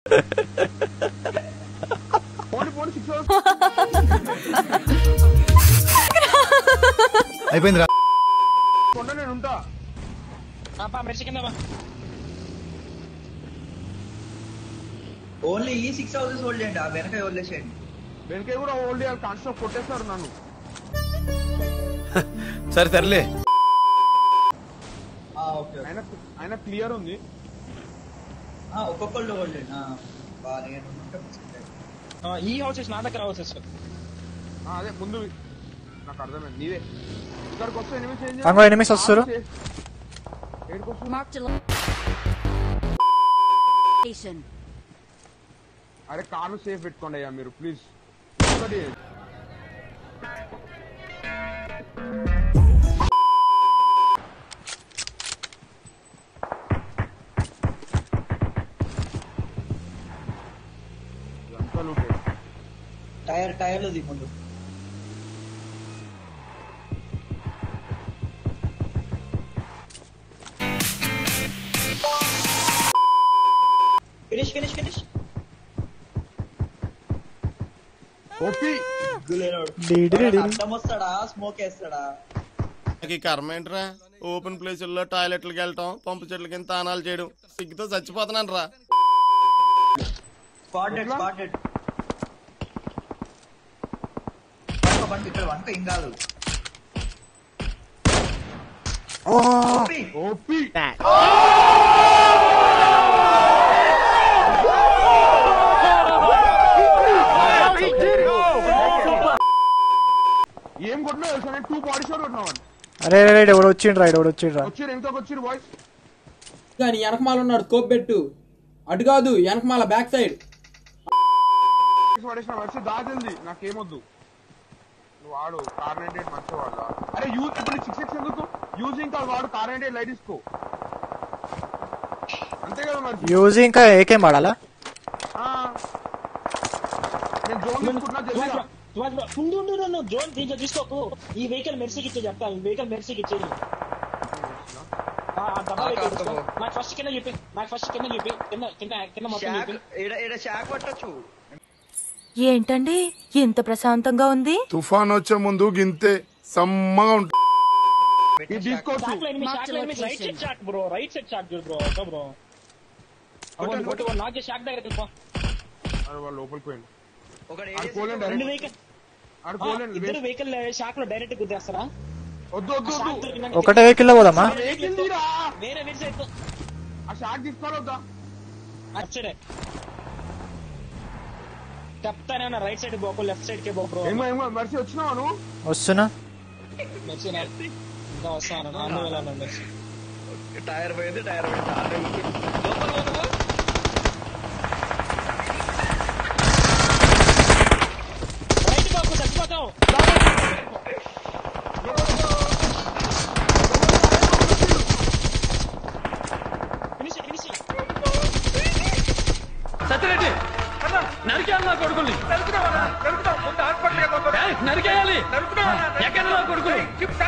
పోనీ పోనీ సిక్స్ అయిపోయింది రా కొండ నేను ఉంటా మెర్చి కింద బా. ఓన్లీ ఈ సిక్స్ హౌసెస్ హోల్డ్ చేయండి ఆ వెనక వదిలేసేయండి వెనకే కూడా ఓల్డ్ ఇయర్ కాన్స్టెంట్ కొట్టేస్తారు నన్ను సరే సర్లే ఓకే ఆయన ఆయన క్లియర్ ఉంది ఒక్కొక్కళ్ళు హోల్డ్ చేయండి ఆ, బాగా నేను ఉంటే మంచిది. ఆ, ఈ హౌసెస్ నా దగ్గర హౌసెస్ ఆ, అదే ముందు నాకు అర్థమైంది నీదే ఇక్కడికి వస్తే ఎనిమిది చేంజ్ అంగో enemies వస్తారు. ఏడుకు వస్తుంది Marked a location. అరే కార్లు సేఫ్ పెట్టుకోండి అయ్యా మీరు ప్లీజ్ ఒకటి ఇదంతా లూటే టైర్ టైర్లు ది ముందు ఫినిష్ ఫినిష్ ఫినిష్ ఓపి అర్థం వస్తాడా స్మోక్ వేస్తాడా నాకు ఈ కర్మ ఏంట్రా ఓపెన్ ప్లేసుల్లో టాయిలెట్లకు వెళ్ళటం పంపు చెట్ల కింద తానాలు చేయడం సిగ్గుతో చచ్చిపోతున్నాను రా స్పాటెడ్ స్పాటెడ్ బండి ఇక్కడ వంట ఏం కాదు ఓపి. ఓపి ఏం కొట్టినా తెలుసా నేను టూ బాడీ షాట్ కొట్టినావు అరే రే ఎవడు వచ్చిండ్రా ఎవడు వచ్చిండ్రా వచ్చిరు ఎంతకు వచ్చిరు బాయ్స్ కానీ వెనకమాల ఉన్నాడు స్కోప్ పెట్టు అటు కాదు వెనకమాల బ్యాక్ సైడ్ పడేసిన వచ్చి దాదింది నాకేమొద్దు నువ్వు వాడు కార్ నైన్టీ ఎయిట్ మంచి వాడు అరే యూజ్ ఇప్పుడు సిక్స్ ఎక్స్ ఎందుకు యూజింగ్ కాదు వాడు కార్ నైన్టీ ఎయిట్ లైట్ తీసుకో అంతే కదా మరి యూజ్ ఇంకా ఏకేం వాడాలా ఆ. నేను జోన్ తీసుకుంటున్నా జల్దీగా. సుభాష్ బ్రో, ఉండు ఉండు ఉండు, నువ్వు జోన్ దీంట్లో తీసుకోకు ఈ వెహికల్ మెర్సీకి ఇచ్చే చెప్తా ఈ వెహికల్ మెర్సీకి ఇచ్చేయి ఆ, ఆ డబ్బా వెహికల్ తీసుకో. నాకు ఫస్ట్ కింద చెప్పి నాకు ఫస్ట్ కింద చెప్పి కింద కింద కింద మొత్తం షాక్ చెప్పి ఈడ ఈడ షాక్ పట్టొచ్చు ఏంటండి ఇంత ప్రశాంతంగా ఉంది తుఫాన్ వచ్చే ముందు గింతే సమ్మగా ఉంటుంది ఇది తీసుకోవచ్చు షాక్ లో ఎనిమిది Mark షాక్ the లో ఎనిమిది right location. Side shack bro right side shack చూడు బ్రో ఓకే బ్రో కొట్టు కొట్టు నాకే షాక్ దగ్గరికి పో అరే వాళ్ళు లోపలికి పోయింది ఒకటి ఆడు ADS పోలేండి రెండు డైరెక్ట్ వెహికల్ ఆడు పోలేండి ఇద్దరు వెహికల్ షాక్ లో డైరెక్ట్ గుద్దేస్తారా వద్దు వద్దు షాక్ వద్దు దొరికిందంటే ఒకటే వెహికల్ లో పోదామా ఏకిందిరా వేరే వేరే సైడ్ ఆ షాక్ తీసుకోవాలి వద్దా అటు సైడే చెప్తానే ఉన్నా రైట్ సైడ్ పోకు లెఫ్ట్ సైడ్ కే పో బ్రో ఏమో ఏమో మర్చి వచ్చినావా నువ్వు వస్తున్నా మెర్సీ ఇంకా వస్తాను అన్ని వెళ్ళాను మెర్సీ టైర్ పోయింది టైర్ పోయింది ఆడే కూర్చుంది. లోపల పోతావా? రైట్ పోకు చచ్చిపోతావు ఫినిష్ ఫినిష్ సత్యరెడ్డి నరికేయాలి నా కొడుకుల్ని నరికేయాలి ఎక్కడ నా కొడుకులు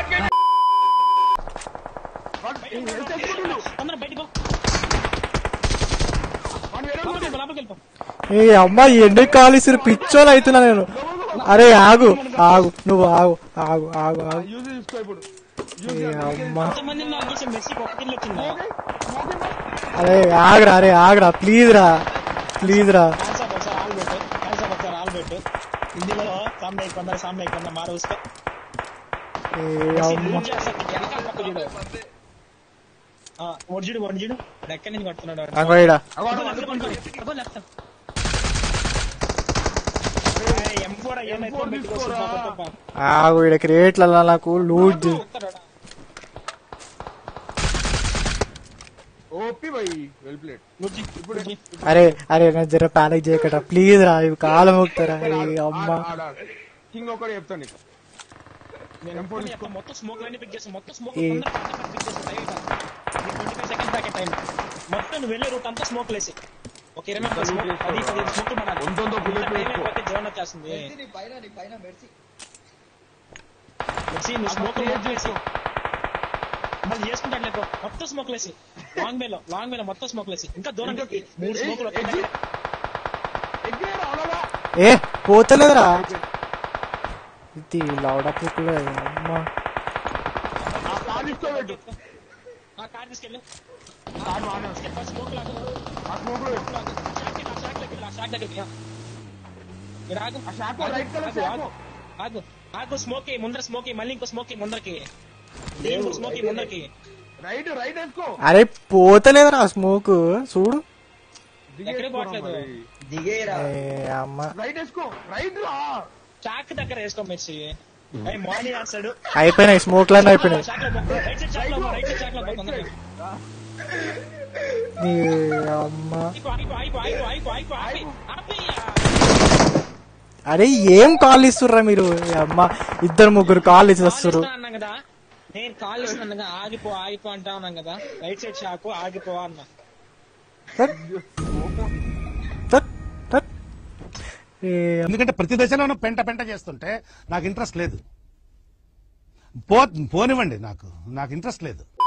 వాడు ఎంత ఎక్కుతుండు? తొందర బయటికి పో వాడు వేరే లోపలికి ఉంది. వెళ్ళిపో, లోపలికి వెళ్ళిపో ఏ అమ్మా ఎన్ని కాలిసిరు పిచ్చోలు అవుతున్నా నేను అరే ఆగు ఆగు నువ్వు ఆగు ఆగు ఆగు ఆగు యూజ్ తీసుకో ఇప్పుడు ఏ అమ్మా ఎంతమంది నాకు చేసే మెస్సీకి ఒక కిల్ వచ్చిందా అరే ఆగురా అరే ఆగురా ప్లీజ్ రా ప్లీజ్ రా కాన్సాప్ ఒకసారి ఆల్ పెట్టు కాన్సాప్ ఒకసారి ఆల్ పెట్టు హిందీలో సామ్నే కొందర సామ్నే కొందర మారు ఉస్కో ఏ అమ్మా లూజ్ చేస్తా వెనకాల పక్క చూడు ఆ, ఒకటి చూడు ఒకటి చూడు ఎక్కడి నుంచి కొడుతున్నాడు వాడు. అంగో ఈడ అగో, left కొనుక్కో. అగో, left. ఏయ్, M4 ఆ, ఏం M4 పెట్టుకో, తీసుకోరా. Super, super. ఆగు ఈడ క్రియేట్లలో నాకు లూట్ చే- కొడతాడు. ఓపి భయ్ వెల్ ప్లేట్ లూజ్ చేయి, లూజ్ చేయి. అరే అరే నా జర ప్యానిక్ చేయకట ప్లీజ్ రా ఇవి కాలం మొక్కుతారా ఏ అమ్మా కింగ్ ఒకటి చెప్తాను నీకు నేను ఎప్పుడు చెప్పను, మొత్తం స్మోక్ లన్నీ పిక్ చేస్తాను మొత్తం స్మోక్ ఏ. పిక్ చేస్తాను ట్వంటీ ఫైవ్ సెకండ్స్ దాకా టైం మొత్తం నువ్వు వెళ్ళే రూట్ అంతా స్మోక్ లేసి ఒక ఇరవై నిమిషాలు స్మోక్ పది పదిహేను స్మోక్ పడాలి వందొందో bullet ఇంత time వేసుకో. అయిపోతే జీవనం వచ్చేస్తుంది మెర్సీ నీ పైన నీ పైన మెర్సీ వచ్చి నువ్వు స్మోక్ చేసి మళ్ళీ చేసుకుంటాడు లేకో మొత్తం స్మోక్ లేసి లాంగ్ వేలో లాంగ్ వేలో మొత్తం స్మోక్ లేసి ఇంకా దూరం ఇంకా- మూడు ఏ- స్మోక్లు exit- ఏ పోతలేదురా ఇది లౌడా పుక్కులే అమ్మా ఆ కార్ తీసుకోబెట్టు ఆ కార్ తీసుకెళ్ళు కార్ వాన స్మోక్ లాగా ఆ స్మోక్ లో పెట్టు. షాక్ దగ్గర షాక్ దగ్గర షాక్ దగ్గర ఇక్కడ ఆగు ఆ షాక్ ఆగు, రైట్ కలర్ ఆగు, షాక్ ఆగు, ఆగు ఆగు స్మోక్ ముందర స్మోక్ మళ్ళీ ఇంకో స్మోక్ ముందరకి ఇంకో స్మోక్ ముందరకి రైట్ రైట్ వేసుకో అరే పోతలేదురా స్మోక్ చూడు ఎక్కడికి పోవట్లేదు దిగేరా ఏ అమ్మ రైట్ వేసుకో రైట్ రా షాక్ దగ్గర వేసుకో మెర్సీ అయ్యి మార్నింగ్ వేస్తాడు అయిపోయినాయి స్మోక్ లన్నీ అయిపోయినాయి షాక్ లో పో. రైట్ సైడ్ షాక్ లో పో, రైట్ సైడ్ షాక్ లో పో, తొందరగా. ఏ అమ్మ ఆగిపో, ఆగిపో, ఆగిపో, ఆగిపో, ఆగిపో, ఆగిపో, ఆపి, ఆపయ్యా. అరే ఏం కాల్ ఇస్తుర్రా మీరు ఏ అమ్మ ఇద్దరు ముగ్గురు కాల్ ఇచ్చి కాల్ వస్తుర్రు ఇస్తున్నా అన్నాం కదా నేను కాల్ ఇస్తున్నాను కదా ఆగిపో ఆగిపో అంటా ఉన్నాం కదా రైట్ సైడ్ షాకు ఆగిపో అన్నా తట్. తట్, తట్. ఏ ఎందుకంటే ప్రతి దశలోనూ పెంట పెంట చేస్తుంటే నాకు ఇంట్రెస్ట్ లేదు పో పోనివ్వండి నాకు నాకు ఇంట్రెస్ట్ లేదు